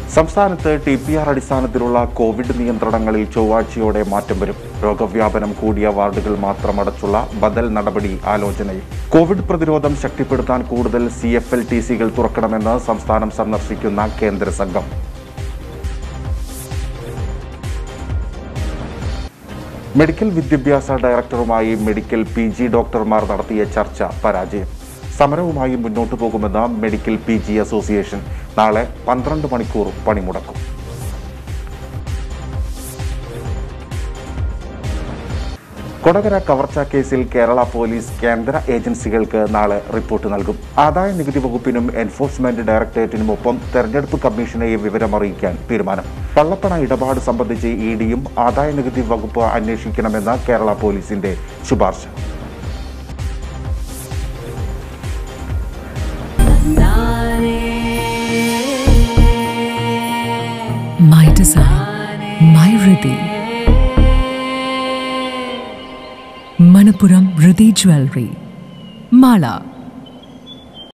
സംസ്ഥാനത്ത് T P R അടിസ്ഥാനത്തിലുള്ള covid നിയന്ത്രണങ്ങളിൽ ചൊവ്വാഴ്ചയോടെ മാറ്റം വരും രോഗവ്യാപനം കൂടിയ വാർഡുകൾ മാത്രം അടച്ചുള്ള ബദൽ നടപടി ആലോചനയിൽ കോവിഡ് പ്രതിരോധം ശക്തിപ്പെടുത്താൻ കൂടുതൽ സി എഫ് എൽ ടി സികൾ തുറക്കണമെന്ന് സംസ്ഥാനം സന്ദർശിക്കുന്ന കേന്ദ്ര സംഘം മെഡിക്കൽ വിദ്യാഭ്യാസ ഡയറക്ടറുമായി മെഡിക്കൽ പി ജി ഡോക്ടർമാർ നടത്തിയ ചർച്ച പരാജയം സമരവുമായി മുന്നോട്ടു പോകുമെന്ന് മെഡിക്കൽ പി ജി അസോസിയേഷൻ നാളെ പന്ത്രണ്ട് മണിക്കൂർ പണിമുടക്കും കൊടകര കവർച്ചാ കേസിൽ കേരള പോലീസ് കേന്ദ്ര ഏജൻസികൾക്ക് നാളെ റിപ്പോർട്ട് നൽകും ആദായ നികുതി വകുപ്പിനും എൻഫോഴ്സ്മെന്റ് ഡയറക്ടറേറ്റിനുമൊപ്പം തെരഞ്ഞെടുപ്പ് കമ്മീഷനെയും വിവരമറിയിക്കാൻ തീരുമാനം കള്ളപ്പണ ഇടപാട് സംബന്ധിച്ച് ഇ ഡിയും ആദായ നികുതി വകുപ്പ് അന്വേഷിക്കണമെന്ന കേരള പോലീസിന്റെ ശുപാർശ My design, my Riddhi. Manapuram Riddhi Jewelry. Mala.